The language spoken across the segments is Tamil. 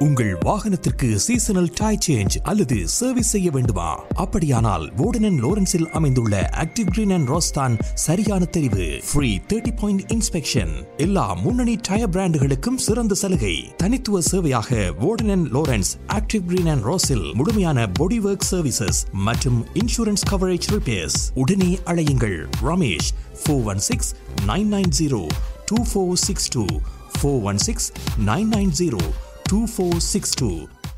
உங்கள் வாகனத்திற்கு சீசனல் டை சேஞ்ச் அல்லது சர்வீஸ் செய்ய வேண்டுமா அப்படியானால் வோர்டன் லோரன்ஸில் அமைந்துள்ள ஆக்டிவ் கிரீன் அண்ட் ரோஸ்தான் சரியான தெரிவு ஃப்ரீ தேர்ட்டி பாயிண்ட் இன்ஸ்பெக்ஷன் எல்லா முன்னணி டயர் பிராண்டுகளுக்கும் சிறந்த சலுகை தனித்துவ சேவையாக Warden Lawrence active green and ரோஸில் முழுமையான பாடி ஒர்க் சர்வீசஸ் மற்றும் இன்சூரன்ஸ் கவரேஜ் ரிப்பேர்ஸ் உடனே அழையுங்கள் Ramesh four one six nine nine zero two four six two four one six nine nine zero two four six two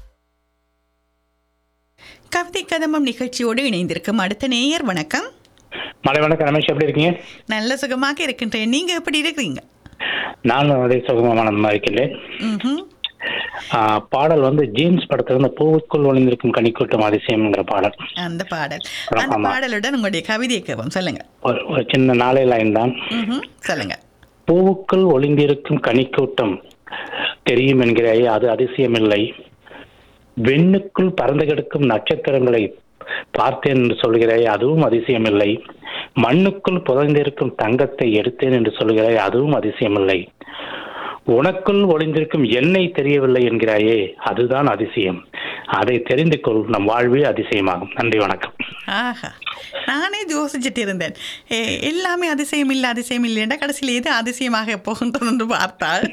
கவிதை கதம்பம் நிகழ்ச்சியோடு இணைந்திருக்கும் அடுத்த நேயர் வணக்கம் மலை வணக்கம் ரமேஷ் எப்படி இருக்கீங்க நல்ல சுகமாக இருக்கின்றேன் நீங்க எப்படி இருக்கிறீங்க நானும் அதே சுகமான இருக்கிறேன் ம்ஹும். ஆ, பாடல் வந்து ஜீன்ஸ் படத்துல இருந்து பூவுக்குள் ஒளிந்திருக்கும் கனிக்கூட்டம் அதிசயம்ங்கிற பாடல் அந்த பாடல் அந்த ஆமா. பாடலுடன் உங்களுடைய கவிதை கவம் சொல்லுங்க ஒரு ஒரு சின்ன நாளே லைன் தான் ம்ஹும். சொல்லுங்க பூவுக்குள் ஒளிந்திருக்கும் கனிக்கூட்டம் தெரியும் என்கிறாயே அது அதிசயமில்லை வெண்ணுக்குள் பறந்து கிடக்கும் நட்சத்திரங்களை பார்த்தேன் என்று சொல்கிறாய் அதுவும் அதிசயமில்லை மண்ணுக்குள் புதைந்திருக்கும் தங்கத்தை எடுத்தேன் என்று சொல்கிறாய் அதுவும் அதிசயமில்லை உனக்குள் ஒளிந்திருக்கும் எண்ணெய் தெரியவில்லை என்கிறாயே அதுதான் அதிசயம் அதை தெரிந்து கொள் நம் வாழ்வே அதிசயமாகும் நன்றி வணக்கம் ஆஹா நானே யோசிச்சுட்டு இருந்தேன் ஏ, எல்லாமே அதிசயம் இல்லை அதிசயம் இல்லைன்னா கடைசியில் எது அதிசயமாக போகின்றது என்று பார்த்தால்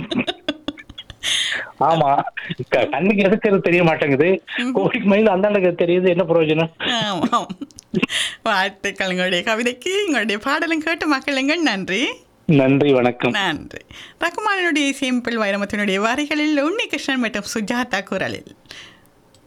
ஆமா க- கண்ணுக்கு எதுக்கிறது தெரிய மாட்டேங்குது கோடிக்கு மைல் அந்தாண்டுக்கு தெரியுது என்ன பிரயோஜனம் ஆமாம் வாழ்த்துக்கள் உங்களுடைய கவிதைக்கு உங்களுடைய பாடலும் கேட்டு மக்களுங்கள் நன்றி நன்றி வணக்கம் நன்றி ரகுமாரனுடைய இசையமைப்பில் வைரமத்தினுடைய வரிகளில் உன்னிகிருஷ்ணன் மற்றும் சுஜாதா குரலில்